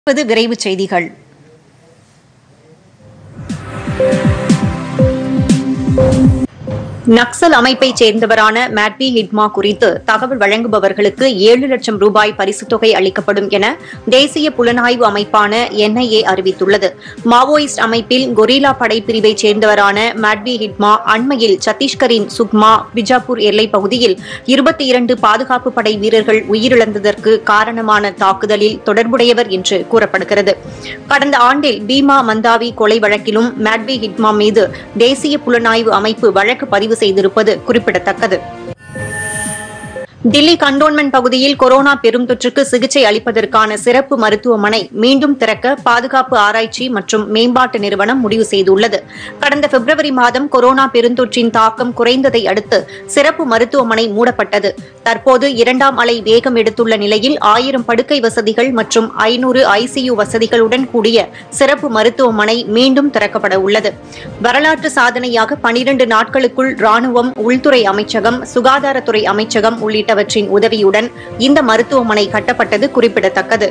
இப்போது விரைவுச் செய்திகள் நக்சல் அமைப்பைச் சேர்ந்தவரான மேட்வி ஹிட்மா குறித்து தகவல் வழங்குபவர்களுக்கு ஏழு லட்சம் ரூபாய் பரிசுத் தொகை அளிக்கப்படும் என தேசிய புலனாய்வு அமைப்பான என்ஐஏ அறிவித்துள்ளது மாவோயிஸ்ட் அமைப்பில் கொரில்லா படைப்பிரிவைச் சேர்ந்தவரான மேட்வி ஹிட்மா அண்மையில் சத்தீஸ்கரின் சுக்மா பிஜாப்பூர் எல்லைப் பகுதியில் இருபத்தி இரண்டு பாதுகாப்பு படை வீரர்கள் உயிரிழந்ததற்கு காரணமான தாக்குதலில் தொடர்புடையவர் என்று கூறப்படுகிறது கடந்த ஆண்டில் பீமா மந்தாவி கொலை வழக்கிலும் மேட்வி ஹிட்மா மீது தேசிய புலனாய்வு அமைப்பு வழக்கு பதிவு செய்திருப்பது குறிப்பிடத்தக்கது தில்லி கண்டோன்மெண்ட் பகுதியில் கொரோனா பெருந்தொற்றுக்கு சிகிச்சை அளிப்பதற்கான சிறப்பு மருத்துவமனை மீண்டும் திறக்க பாதுகாப்பு ஆராய்ச்சி மற்றும் மேம்பாட்டு நிறுவனம் முடிவு செய்துள்ளது கடந்த பிப்ரவரி மாதம் கொரோனா பெருந்தொற்றின் தாக்கம் குறைந்ததை அடுத்து சிறப்பு மருத்துவமனை மூடப்பட்டது தற்போது இரண்டாம் அலை வேகம் எடுத்துள்ள நிலையில் ஆயிரம் படுக்கை வசதிகள் மற்றும் ஐநூறு ஐசியு வசதிகளுடன் கூடிய சிறப்பு மருத்துவமனை மீண்டும் திறக்கப்பட உள்ளது வரலாற்று சாதனையாக பனிரண்டு நாட்களுக்குள் ராணுவம் உள்துறை அமைச்சகம் சுகாதாரத்துறை அமைச்சகம் உள்ளிட்டவற்றின் உதவியுடன் இந்த மருத்துவமனை கட்டப்பட்டது குறிப்பிடத்தக்கது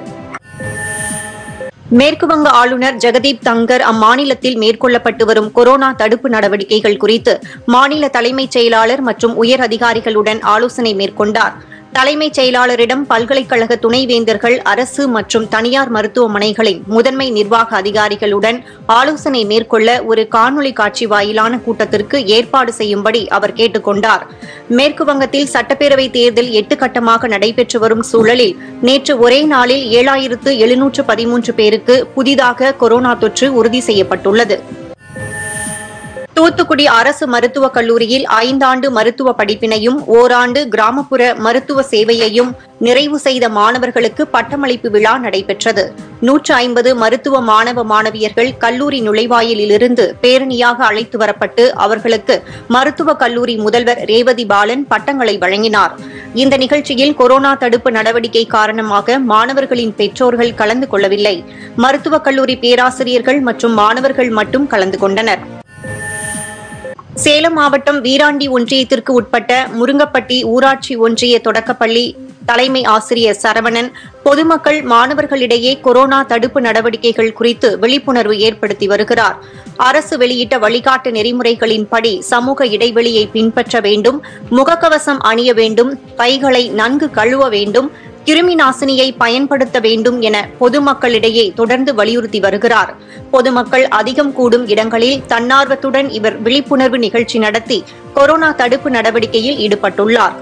மேற்குவங்க ஆளுநர் ஜெகதீப் தங்கர் அம்மாநிலத்தில் மேற்கொள்ளப்பட்டு வரும் கொரோனா தடுப்பு நடவடிக்கைகள் குறித்து மாநில தலைமைச் செயலாளர் மற்றும் உயர் அதிகாரிகளுடன் ஆலோசனை மேற்கொண்டார் தலைமைச் செயலாளரிடம் பல்கலைக்கழக துணைவேந்தர்கள் அரசு மற்றும் தனியார் மருத்துவமனைகளின் முதன்மை நிர்வாக அதிகாரிகளுடன் ஆலோசனை மேற்கொள்ள ஒரு காணொலி காட்சி வாயிலான கூட்டத்திற்கு ஏற்பாடு செய்யும்படி அவர் கேட்டுக் கொண்டார் மேற்கு வங்கத்தில் சட்டப்பேரவை தேர்தல் எட்டு கட்டமாக நடைபெற்று வரும் சூழலில் நேற்று ஒரே நாளில் ஏழாயிரத்து எழுநூற்று பதிமூன்று பேருக்கு புதிதாக கொரோனா தொற்று உறுதி செய்யப்பட்டுள்ளது தூத்துக்குடி அரசு மருத்துவக் கல்லூரியில் ஐந்தாண்டு மருத்துவ படிப்பினையும் ஓராண்டு கிராமப்புற மருத்துவ சேவையையும் நிறைவு செய்த மாணவர்களுக்கு பட்டமளிப்பு விழா நடைபெற்றது நூற்று ஐம்பது மருத்துவ மாணவ மாணவியர்கள் கல்லூரி நுழைவாயிலிருந்து பேரணியாக அழைத்து வரப்பட்டு அவர்களுக்கு மருத்துவக் கல்லூரி முதல்வர் ரேவதி பாலன் பட்டங்களை வழங்கினார் இந்த நிகழ்ச்சியில் கொரோனா தடுப்பு நடவடிக்கை காரணமாக மாணவர்களின் பெற்றோர்கள் கலந்து கொள்ளவில்லை மருத்துவக் கல்லூரி பேராசிரியர்கள் மற்றும் மாணவர்கள் மட்டும் கலந்து கொண்டனர் சேலம் மாவட்டம் வீராண்டி ஒன்றியத்திற்கு உட்பட்ட முருங்கப்பட்டி ஊராட்சி ஒன்றிய தொடக்கப்பள்ளி தலைமை ஆசிரியர் சரவணன் பொதுமக்கள் மாணவர்களிடையே கொரோனா தடுப்பு நடவடிக்கைகள் குறித்து விழிப்புணர்வு ஏற்படுத்தி வருகிறார் அரசு வெளியிட்ட வழிகாட்டு நெறிமுறைகளின்படி சமூக இடைவெளியை பின்பற்ற வேண்டும் முகக்கவசம் அணிய வேண்டும் கைகளை நன்கு கழுவ வேண்டும் கிருமி நாசினியை பயன்படுத்த வேண்டும் என பொதுமக்களிடையே தொடர்ந்து வலியுறுத்தி வருகிறார் பொதுமக்கள் அதிகம் கூடும் இடங்களில் தன்னார்வத்துடன் இவர் விழிப்புணர்வு நிகழ்ச்சி நடத்தி கொரோனா தடுப்பு நடவடிக்கையில் ஈடுபட்டுள்ளார்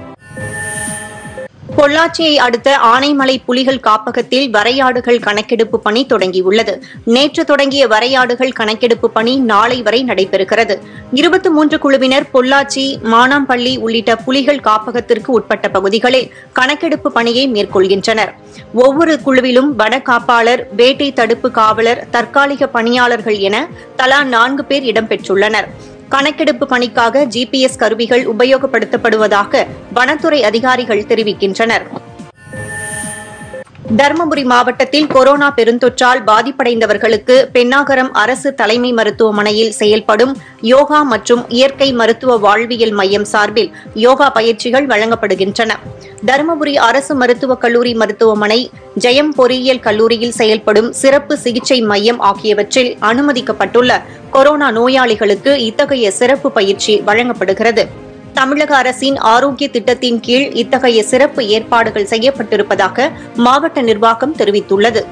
பொள்ளாச்சியை அடுத்த ஆனைமலை புலிகள் காப்பகத்தில் வரையாடுகள் கணக்கெடுப்பு பணி தொடங்கியுள்ளது நேற்று தொடங்கிய வரையாடுகள் கணக்கெடுப்பு பணி நாளை வரை நடைபெறுகிறது இருபத்தி மூன்று குழுவினர் பொள்ளாச்சி மானாம்பள்ளி உள்ளிட்ட புலிகள் காப்பகத்திற்கு உட்பட்ட பகுதிகளில் கணக்கெடுப்பு பணியை மேற்கொள்கின்றனர் ஒவ்வொரு குழுவிலும் வன காப்பாளர் வேட்டை தடுப்பு காவலர் தற்காலிக பணியாளர்கள் என தலா நான்கு பேர் இடம்பெற்றுள்ளனர் கணக்கெடுப்பு பணிக்காக ஜிபிஎஸ் கருவிகள் உபயோகப்படுத்தப்படுவதாக வனத்துறை அதிகாரிகள் தெரிவிக்கின்றனர் தருமபுரி மாவட்டத்தில் கொரோனா பெருந்தொற்றால் பாதிப்படைந்தவர்களுக்கு பென்னாகரம் அரசு தலைமை மருத்துவமனையில் செயல்படும் யோகா மற்றும் இயற்கை மருத்துவ வாழ்வியல் மையம் சார்பில் யோகா பயிற்சிகள் வழங்கப்படுகின்றன தருமபுரி அரசு மருத்துவக் கல்லூரி மருத்துவமனை ஜெயம் பொறியியல் கல்லூரியில் செயல்படும் சிறப்பு சிகிச்சை மையம் ஆகியவற்றில் அனுமதிக்கப்பட்டுள்ள கொரோனா நோயாளிகளுக்கு இத்தகைய சிறப்பு பயிற்சி வழங்கப்படுகிறது தமிழக அரசின் ஆரோக்கிய திட்டத்தின் கீழ் இத்தகைய சிறப்பு ஏற்பாடுகள் செய்யப்பட்டிருப்பதாக மாவட்ட நிர்வாகம் தெரிவித்துள்ளது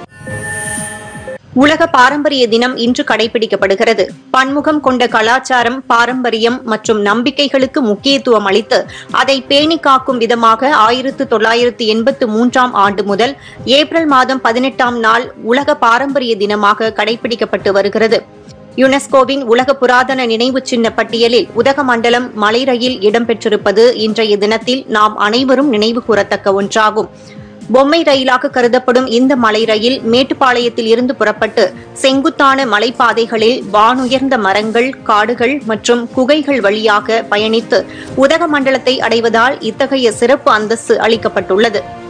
உலக பாரம்பரிய தினம் இன்று கடைபிடிக்கப்படுகிறது பன்முகம் கொண்ட கலாச்சாரம் பாரம்பரியம் மற்றும் நம்பிக்கைகளுக்கு முக்கியத்துவம் அளித்து அதை பேணி காக்கும் விதமாக ஆயிரத்து தொள்ளாயிரத்து எண்பத்து மூன்றாம் ஆண்டு முதல் ஏப்ரல் மாதம் பதினெட்டாம் நாள் உலக பாரம்பரிய தினமாக கடைபிடிக்கப்பட்டு வருகிறது யுனெஸ்கோவின் உலக புராதன நினைவு சின்ன பட்டியலில் உதகமண்டலம் மலை ரயில் இடம்பெற்றிருப்பது இன்றைய தினத்தில் நாம் அனைவரும் நினைவு கூறத்தக்க ஒன்றாகும் பொம்மை ரயிலாக கருதப்படும் இந்த மலை ரயில் மேட்டுப்பாளையத்தில் இருந்து புறப்பட்டு செங்குத்தான மலைப்பாதைகளில் வானுயர்ந்த மரங்கள் காடுகள் மற்றும் குகைகள் வழியாக பயணித்து உதகமண்டலத்தை அடைவதால் இத்தகைய சிறப்பு அந்தஸ்து அளிக்கப்பட்டுள்ளது